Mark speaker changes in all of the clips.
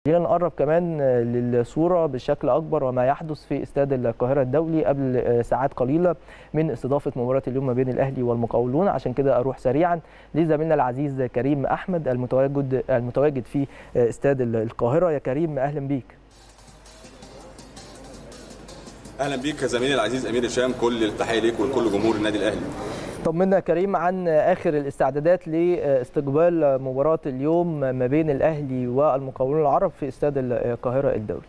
Speaker 1: خلينا نقرب كمان للصوره بشكل اكبر وما يحدث في استاد القاهره الدولي قبل ساعات قليله من استضافه مباراه اليوم ما بين الاهلي والمقاولون عشان كده اروح سريعا لزميلنا العزيز كريم احمد المتواجد المتواجد في استاد القاهره يا كريم اهلا بيك
Speaker 2: اهلا بيك يا زميلي العزيز امير هشام كل التحيه ليك ولكل جمهور النادي الاهلي
Speaker 1: طمنا يا كريم عن اخر الاستعدادات لاستقبال مباراه اليوم ما بين الاهلي والمقاولون العرب في استاد القاهره الدولي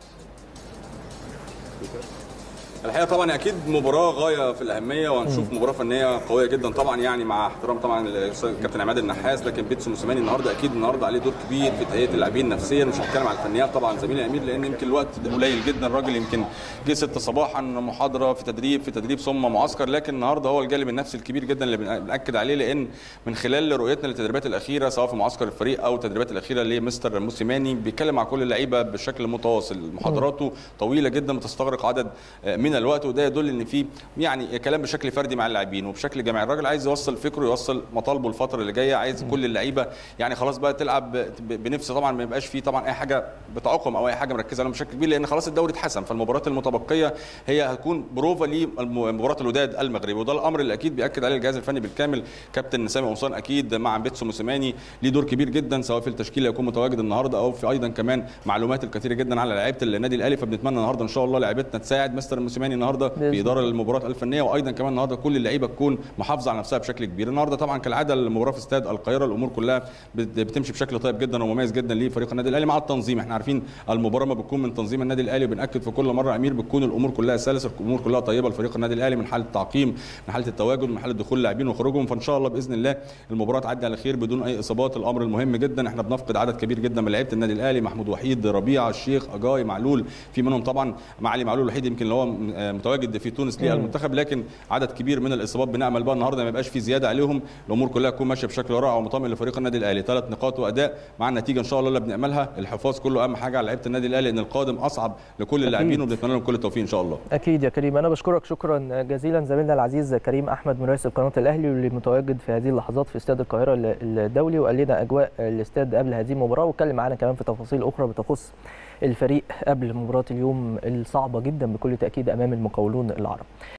Speaker 2: الحقيقه طبعا اكيد مباراه غايه في الاهميه وهنشوف مباراه فنيه قويه جدا طبعا يعني مع احترام طبعا الكابتن عماد النحاس لكن بيتسو موسيماني النهارده اكيد النهارده عليه دور كبير في تهيئه اللاعبين نفسيا مش هتكلم على الفنيات طبعا زميلي امير لان يمكن الوقت قليل جدا الراجل يمكن جه 6 صباحا محاضره في تدريب في تدريب ثم معسكر لكن النهارده هو الجانب النفسي الكبير جدا اللي بناكد عليه لان من خلال رؤيتنا للتدريبات الاخيره سواء في معسكر الفريق او التدريبات الاخيره لمستر موسيماني بيتكلم مع كل اللعيبه بشكل متواصل محاضراته طويله جدا بتستغرق عدد من الوقت وده يدل ان في يعني كلام بشكل فردي مع اللاعبين وبشكل جماعي الراجل عايز يوصل فكره يوصل مطالبه الفتره اللي جايه عايز كل اللعيبه يعني خلاص بقى تلعب بنفس طبعا ما يبقاش فيه طبعا اي حاجه بتعاقم او اي حاجه مركزه عليهم بشكل كبير لان خلاص الدوري اتحسم فالمباريات المتبقيه هي هتكون بروفا لمباراه الوداد المغربي وده الامر اللي اكيد بياكد عليه الجهاز الفني بالكامل كابتن سامي قمصان اكيد مع بيتسو موسيماني ليه دور كبير جدا سواء في التشكيل اللي يكون متواجد النهارده او في ايضا كمان معلومات الكثيره جدا على لعيبه النادي الاهلي فبنتمنى النهارده ان شاء الله لعيبتنا تساعد مستر موسيماني النهارده في اداره المباراه الفنيه وايضا كمان النهارده كل اللعيبه تكون محافظه على نفسها بشكل كبير النهارده طبعا كالعاده المباراه في استاد القاهره الامور كلها بتمشي بشكل طيب جدا ومميز جدا لفريق النادي الاهلي مع التنظيم احنا عارفين المباراه ما بتكون من تنظيم النادي الاهلي وبناكد في كل مره امير بتكون الامور كلها سلسه الامور كلها طيبه لفريق النادي الاهلي من حاله التعقيم من حاله التواجد من حاله دخول اللاعبين وخروجهم فان شاء الله باذن الله المباراه تعدي على خير بدون اي اصابات الامر المهم جدا احنا بنفقد عدد كبير جدا من لعيبه النادي الاهلي محمود وحيد ربيعه الشيخ اجاي معلول في منهم طبعا معالي معلول الوحيد يمكن اللي هو متواجد في تونس للمنتخب لكن عدد كبير من الاصابات بنامل بقى النهارده ما يبقاش في زياده عليهم الامور كلها تكون ماشيه بشكل رائع ومطمئن لفريق النادي الاهلي ثلاث نقاط واداء مع النتيجه ان شاء الله اللي بناملها الحفاظ كله اهم حاجه على لعيبه النادي الاهلي ان القادم اصعب لكل اللاعبين وبنتمنى لهم كل التوفيق ان شاء الله
Speaker 1: اكيد يا كريم انا بشكرك شكرا جزيلا زميلنا العزيز كريم احمد مراسل قناه الاهلي واللي متواجد في هذه اللحظات في استاد القاهره الدولي وقال لنا اجواء الاستاد قبل هذه المباراه واتكلم معانا كمان في تفاصيل اخرى بتخص الفريق قبل مباراه اليوم الصعبه جدا بكل تاكيد امام المقاولون العرب